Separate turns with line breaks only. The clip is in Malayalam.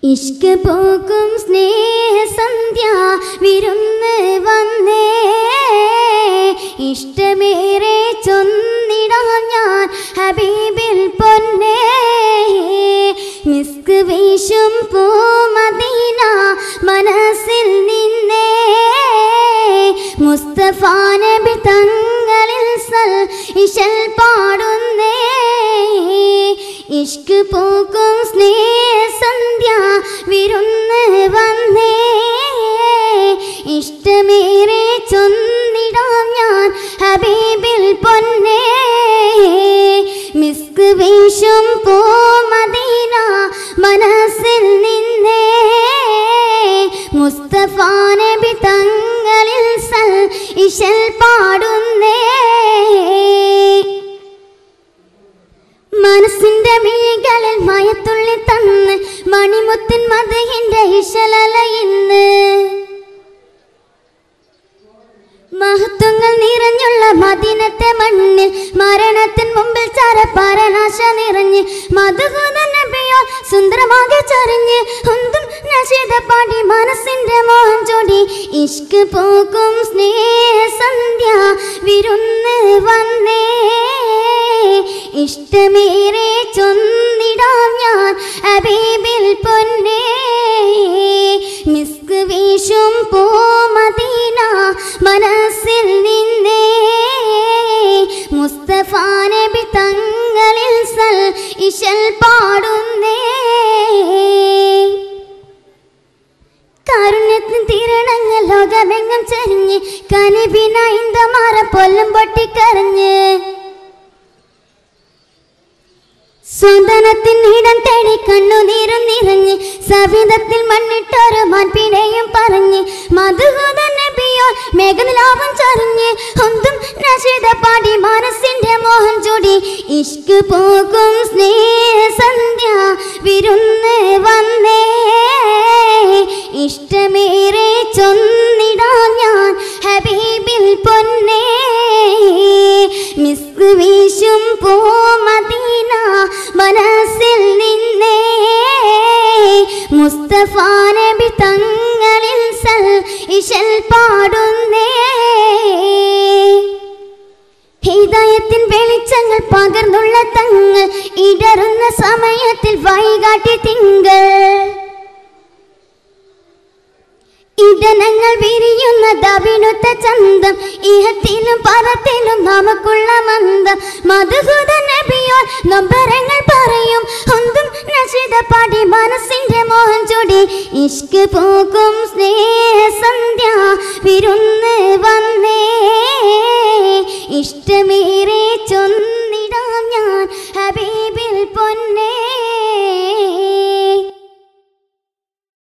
ഇഷ്ക് പോക്കും സ്നേഹസന്ധ്യ വിരുന്ന് വന്നേ ഇഷ്ടമേറെ ചൊന്നിടാൻ ഞാൻ ഹബീബിൽ പൊന്നേ മിസ്ക് വീശും പൂമദീന മനസ്സിൽ നിന്നേ മുസ്തഫ നബി തങ്ങളിൽ സൽ ഇശൽ പാടുന്നേ ഇഷ്ക് പോക്കും സ്നേഹസന്ധ്യ വിരുന്ന് വന്നേ ഇഷ്ടമേറെ ചൊന്നിടാം ഞാൻ ഹബീബിൽ പൊന്നേ മിസ്ക് വീശും പൂമദീന മനസ്സിൽ നിന്നേ മുസ്തഫ നബി തങ്ങളിൽ സൽ ഇശൽ പാടുന്നേ മനസ്സിന്റെ മിഴികളിൽ മയത്തുള്ളി തന്ന് മണിമുത്തിൻ മതഹിന്റെ ഇശലല ഇന്ന് മഹത്വങ്ങൾ നിറഞ്ഞുള്ള മദീനത്തെ മണ്ണിൽ മരണത്തിൻ മുമ്പിൽ ചാര പരനാശ നിറഞ്ഞ് മധുകൂത നബിയോ സുന്ദരമാകെ ചറിഞ്ഞ് ഒന്നും നശിത പാടി മനസ്സിന്റെ മോഹം ചൊടി ഇഷ്ക് പോകും സ്നേഹസന്ധ്യ വിരുന്ന് വന്നേ ഇഷ്ടമേറെ ചൊന്നിടാം ഞാൻ അബീബിൽ പൊന്നേ മിസ്ക് വീശും പൂമദീന മനസ്സിൽ നിന്നേ മുസ്തഫ നബി തങ്ങളിൽ സൽ ഇശൽ പാടുന്നേ കാരുണ്യത്തിൻ തീരണങ്ങൾ ലോകമെങ്ങും ചരിഞ്ഞ് കനിവിനായിന്ത മാറ പൊല്ലും പൊട്ടിക്കരഞ്ഞ് സ്വന്തനത്തിൻ ഇടം തേടി കണ്ണുനീരും നിറഞ്ഞ് സവിധത്തിൽ മണ്ണിട്ടൊരു മാൻപിടയും പറഞ്ഞ് മധുഹൂത നബിയോ മേഘനിലാപം ചറിഞ്ഞ് ഒന്നും നശിത പാടി മനസ്സിന്റെ മോഹം ചൂടി ഇഷ്ക് പോകും സ്നേഹസന്ധ്യ വിരുന്ന് വന്നേ ഇഷ്ടമേറെ ചൊന്നിടാൻ ഞാൻ ഹബീബിൽ പൊന്നേ മിസ് വീശും പൂമദീന മനസ്സിൽ നിന്നേ മുസ്തഫ നബി തങ്ങളിൽ സൽ ഇശൽ പാടുന്നേ ഹിദായത്തിൻ വെളിച്ചങ്ങൾ പകർന്നുള്ള തങ്ങൾ ഇടറുന്ന സമയത്തിൽ വൈകാട്ടി തിങ്കൾ ഇടനങ്ങൾ വിരിയുന്ന ദവിനുത്ത ചന്തം ഇഹത്തിലും പരത്തിലും നമുക്കുള്ള മന്ദം മധുഹൂത നബിയോ നൊമ്പരങ്ങൾ പറയും ഒന്നും നശിത പാടി മനസ്സിന്റെ മോഹം ചൊടി ഇഷ്ക് പോകും സ്നേഹസന്ധ്യ വിരുന്ന് വന്നേ ഇഷ്ടമേ